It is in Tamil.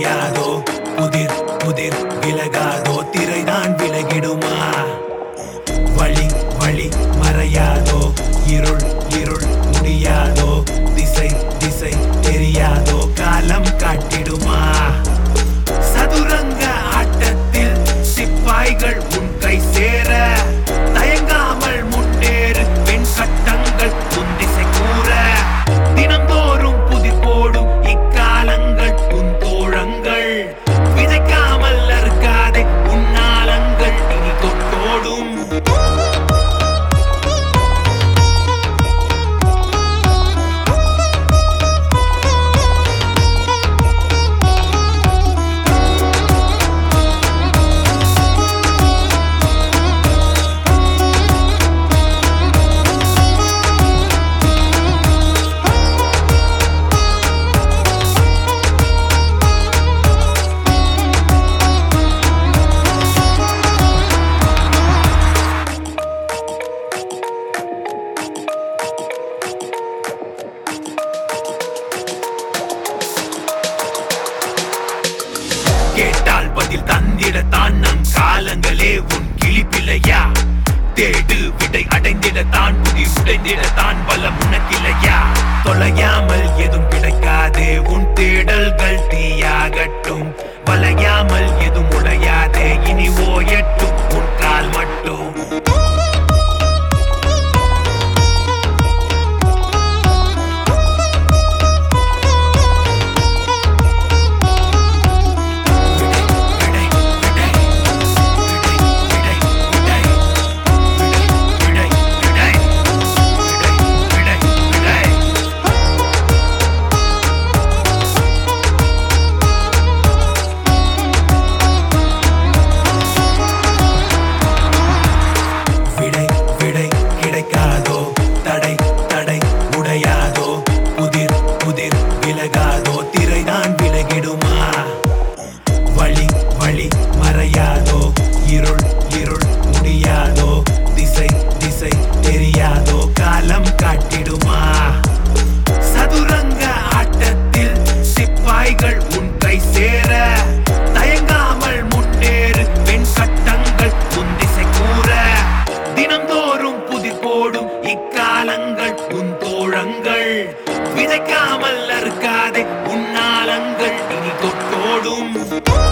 உடையாதோ புதிர் புதிர் விலகாதோ திரைதான் விலகிடுமா வழி வழி மறையாதோ இருள் இருள் முடியாதோ திசை திசை தெரியாதோ காலம் காட்டிடுமா சதுரங்க ஆட்டத்தில் சிப்பாய்கள் உன் கை சேர தயங்காமல் முன்னேறு பெண் சட்டங்கள் உன் திசை கூற தினந்தோறும் புதிர் போடும் இக்காலங்கள் உன் தோழங்கள் விதைக்காமல் அறுக்காதே உன்னாலங்கள் இனி தொட்டோடும் கேட்டால் பதில் தந்திடத்தான் நம் காலங்களே உன் கிளிப்பில்லையா தேடு விடை அடைந்திடத்தான் புதி உடைந்திடத்தான் பலம் உனக்கில்லையா தொலையாமல் எதுவும் கிடைக்காதே உன் தேடல்கள் தீயாகட்டும் வளையாமல் எதுவும் உடையாதே இனி ஓயட்டும் உன் கால் மட்டும் விடை விடை விடை விடை விடை விடை விடை விடை விடை விடை விடை கிடைக்காதோ தடை தடை உடையாதோ புதிர் புதிர் விலகாதோ திரைதான் விலகிடுமா வழி வழி மறையாதோ இருள் இருள் முடியாதோ திசை திசை தெரியாதோ காலம் காட்டிடுமா சதுரங்க ஆட்டத்தில் சிப்பாய்கள் உன் கை சேர தயங்காமல் முன்னேறு பெண் சட்டங்கள் உன் திசை கூற தினந்தோறும் புதிர் போடும் இக்காலங்கள் உன் தோழங்கள் விதைக்காமல் அறுக்காதே உன்னாலங்கள் இனி தொட்டோடும்